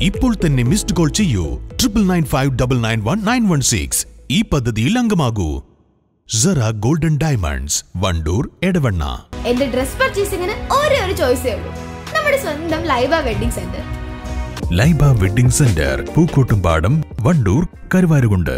ഇപ്പോൾ തന്നെ missed call ചെയ്യൂ triple nine five double nine one nine one six ഈ പദ്ധതിയിൽ അംഗമാകൂ സറ ഗോൾഡൻ ഡയമണ്ട്സ് വണ്ടൂർ എടവണ്ണ എന്റെ ഡ്രസ് പർച്ചേസിംഗിന് ഒരേ ഒരു ചോയ്സേ ഉള്ളൂ നമ്മുടെ സ്വന്തം Laiba wedding centre Laiba wedding centre Pookkottumpadam Wandoor Karuvarakundu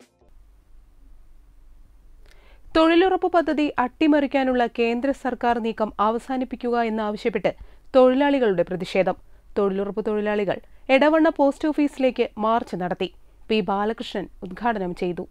തൊഴിലുറപ്പ് പദ്ധതി അട്ടിമറിക്കാനുള്ള കേന്ദ്ര സർക്കാർ നീക്കം അവസാനിപ്പിക്കുക എന്നാവശ്യപ്പെട്ട് തൊഴിലാളികളുടെ പ്രതിഷേധം തൊഴിലുറപ്പ് തൊഴിലാളികൾ എടവണ്ണ പോസ്റ്റ് ഓഫീസിലേക്ക് മാർച്ച് നടത്തി പി ബാലകൃഷ്ണൻ ഉദ്ഘാടനം ചെയ്തു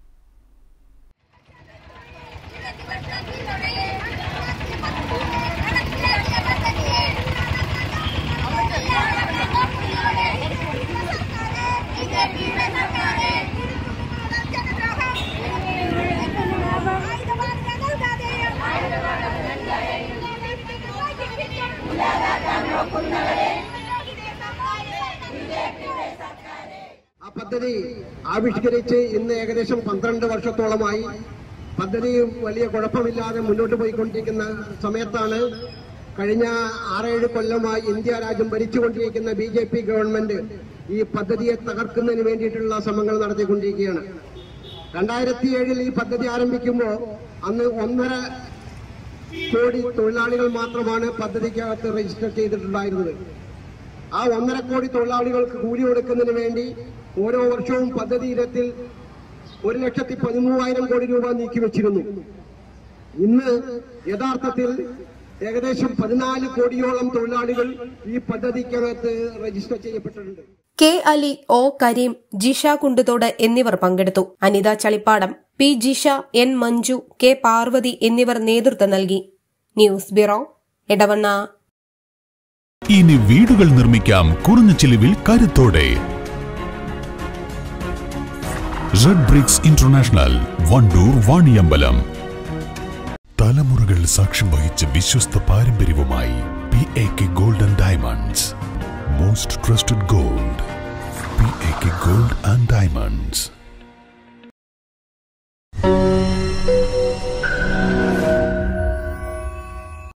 ആ പദ്ധതി ആവിഷ്കരിച്ച് ഇന്ന് ഏകദേശം പന്ത്രണ്ട് വർഷത്തോളമായി പദ്ധതി വലിയ കുഴപ്പമില്ലാതെ മുന്നോട്ട് പോയിക്കൊണ്ടിരിക്കുന്ന സമയത്താണ് കഴിഞ്ഞ ആറേഴ് കൊല്ലമായി ഇന്ത്യ രാജ്യം ഭരിച്ചുകൊണ്ടിരിക്കുന്ന ബി ജെ പി ഗവൺമെന്റ് ഈ പദ്ധതിയെ തകർക്കുന്നതിന് വേണ്ടിയിട്ടുള്ള ശ്രമങ്ങൾ നടത്തിക്കൊണ്ടിരിക്കുകയാണ് രണ്ടായിരത്തി ഏഴിൽ ഈ പദ്ധതി ആരംഭിക്കുമ്പോൾ അന്ന് ഒന്നര കോടി തൊഴിലാളികൾ മാത്രമാണ് പദ്ധതിക്കകത്ത് രജിസ്റ്റർ ചെയ്തിട്ടുണ്ടായിരുന്നത് ആ ഒന്നര കോടി തൊഴിലാളികൾക്ക് കൂലി കൊടുക്കുന്നതിന് വേണ്ടി ഓരോ വർഷവും പദ്ധതി ഇനത്തിൽ ഒരു ലക്ഷത്തി പതിമൂവായിരം കോടി രൂപ നീക്കിവെച്ചിരുന്നു ഇന്ന് യഥാർത്ഥത്തിൽ ഏകദേശം പതിനാല് കോടിയോളം തൊഴിലാളികൾ ഈ പദ്ധതിക്കകത്ത് രജിസ്റ്റർ ചെയ്യപ്പെട്ടിട്ടുണ്ട് കെ അലി ഒ കരീം ജിഷ കുണ്ടുതോട് എന്നിവർ പങ്കെടുത്തു Anitha Chalippadam P Jisha N Manju K Parvathi എന്നിവർ നേതൃത്വം നൽകി ന്യൂസ് ബ്യൂറോ എടവണ്ണ ഇനി വീടുകൾ നിർമ്മിക്കാം കുറഞ്ഞ ചിലവിൽ കരുത്തോടെ red bricks international Wandoor Vaniyambalam തലമുറകൾ സാക്ഷ്യം വഹിച്ച വിശ്വസ്ത പാരമ്പര്യവുമായി P A K golden diamonds most trusted gold P A K gold and diamonds